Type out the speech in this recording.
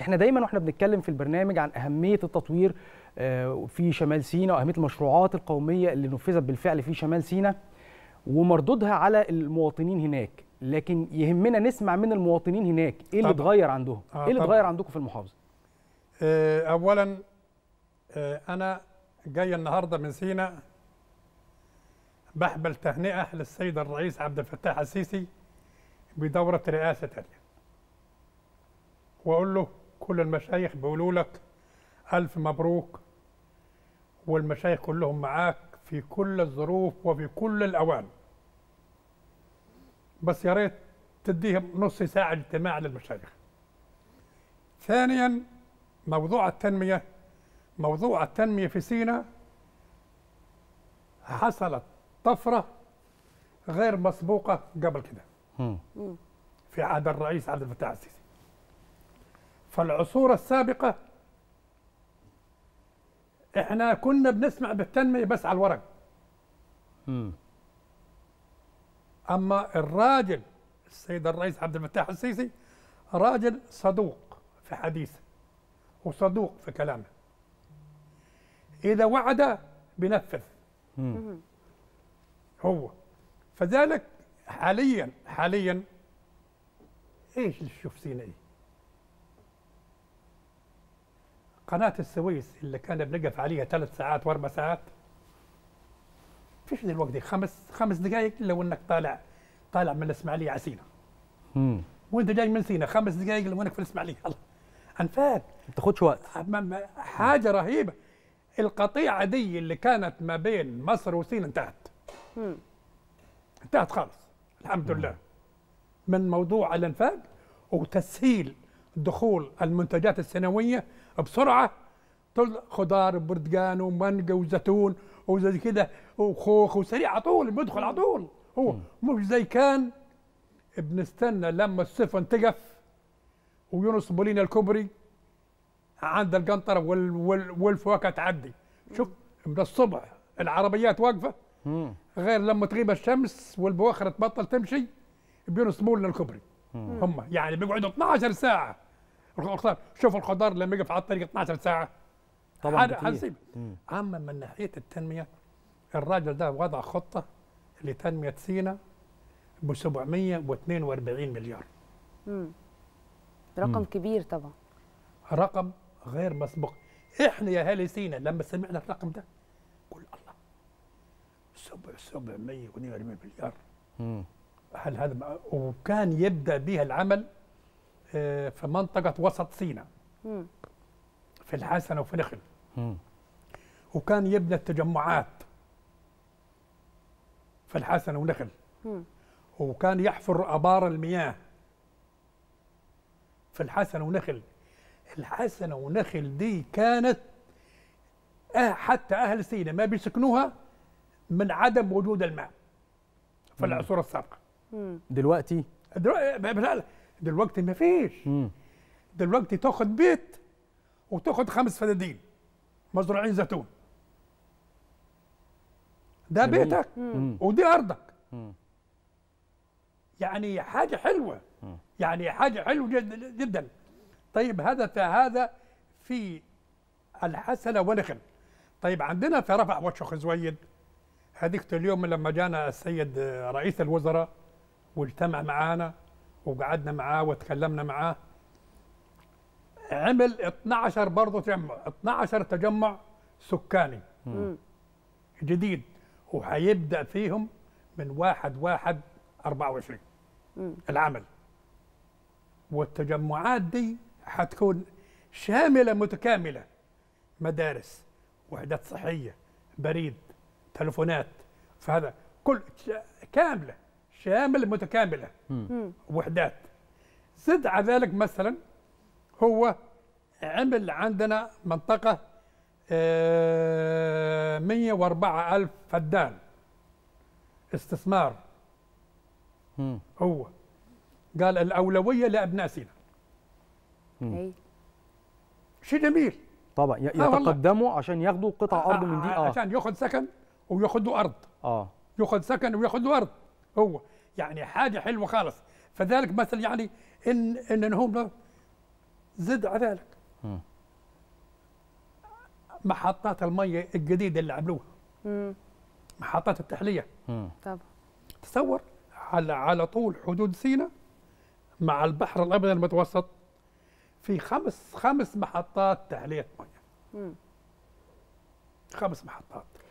احنا دايما واحنا بنتكلم في البرنامج عن اهميه التطوير آه، في شمال سيناء واهميه المشروعات القوميه اللي نفذت بالفعل في شمال سيناء ومردودها على المواطنين هناك لكن يهمنا نسمع من المواطنين هناك ايه اللي طبعاً. اتغير عندهم آه، ايه اللي طبعاً. اتغير عندكم في المحافظه آه، اولا آه، انا جاي النهارده من سينا بحمل تهنئه للسيد الرئيس عبد الفتاح السيسي بدوره رئاسه تانية واقول له كل المشايخ بيقولوا لك الف مبروك والمشايخ كلهم معاك في كل الظروف وفي كل الاوان بس يا ريت تديهم نص ساعه اجتماع للمشايخ ثانيا موضوع التنمية موضوع التنمية في سيناء حصلت طفرة غير مسبوقة قبل كده مم. في عهد الرئيس عبد الفتاح السيسي فالعصور السابقة احنا كنا بنسمع بالتنمية بس على الورق مم. اما الراجل السيد الرئيس عبد الفتاح السيسي راجل صدوق في حديثه وصدوق في كلامه اذا وعد بنفذ مم. هو فذلك حاليا حاليا ايش اللي تشوف سينا ايه قناة السويس اللي كان بنقف عليها ثلاث ساعات واربع ساعات فيش دلوقتي خمس خمس دقائق لو انك طالع طالع من الاسماعيليه على سينا مم. وانت جاي من سينا خمس دقائق لو انك في الاسماعيليه الله انفاق ما بتاخدش وقت ما- ما- حاجه رهيبه القطيعه دي اللي كانت ما بين مصر وسينا انتهت انتهت خالص الحمد لله من موضوع الانفاق وتسهيل دخول المنتجات السنويه بسرعه طل خضار وبرتقان ومانجا وزيتون وزي كده وخوخ وسريع على طول بيدخل على طول هو مش زي كان بنستنى لما السفن تقف وينصبوا لنا الكوبري عند القنطره وال وال والفواكه تعدي شوف من الصبح العربيات واقفه مم. غير لما تغيب الشمس والبواخر تبطل تمشي بينصبوا لنا الكوبري هم يعني بيقعدوا 12 ساعه الخضار شوف الخضار لما يقف على الطريق 12 ساعه طبعا هذا كتير. حسيب مم. اما من ناحيه التنميه الراجل ده وضع خطه لتنميه سينا ب 742 مليار رقم كبير طبعا رقم غير مسبوق احنا يا اهالي سينا لما سمعنا الرقم ده قل الله سبع 742 مليار مم. هل هذا بقى- وكان يبدا بها العمل آه، في منطقه وسط سينا مم. في الحسنه وفي نخل مم. وكان يبنى التجمعات في الحسنه ونخل مم. وكان يحفر ابار المياه في الحسنه ونخل الحسنه ونخل دي كانت آه حتى اهل سينا ما بيسكنوها من عدم وجود الماء في مم. العصور السابقه مم. دلوقتي دلوقتي دلوقتي ما فيش مم. دلوقتي تاخد بيت وتاخد خمس فدادين مزروعين زيتون ده جميل. بيتك مم. ودي ارضك مم. يعني حاجه حلوه مم. يعني حاجه حلوه جدا جدا طيب هذا هذا في الحسنه ونخل طيب عندنا في رفح وشخ زويد هذيك اليوم لما جانا السيد رئيس الوزراء واجتمع معانا وقعدنا معاه وتكلمنا معاه عمل 12 برضه تجمع 12 تجمع سكاني مم. جديد وهيبدا فيهم من واحد واحد 24 مم. العمل والتجمعات دي حتكون شامله متكامله مدارس وحدات صحيه بريد تلفونات فهذا كل ش- كامله شامله متكامله مم. وحدات زد على ذلك مثلا هو عمل عندنا منطقة آه، 104 ألف فدان استثمار مم. هو قال الأولوية لأبناء سينا أي. شيء جميل طبعا ي- آه والله. يتقدموا عشان ياخدوا قطع ارض من دي ع- اه عشان ياخذ سكن وياخذ له أرض اه ياخذ سكن وياخذ له أرض هو يعني حاجة حلوة خالص فذلك مثلا يعني إن إن هم زد على ذلك مم. محطات المية الجديدة اللي عملوها مم. محطات التحلية مم. طبعا تصور على على طول حدود سيناء مع البحر الابيض المتوسط في خمس خمس محطات تحليه ميه مم. خمس محطات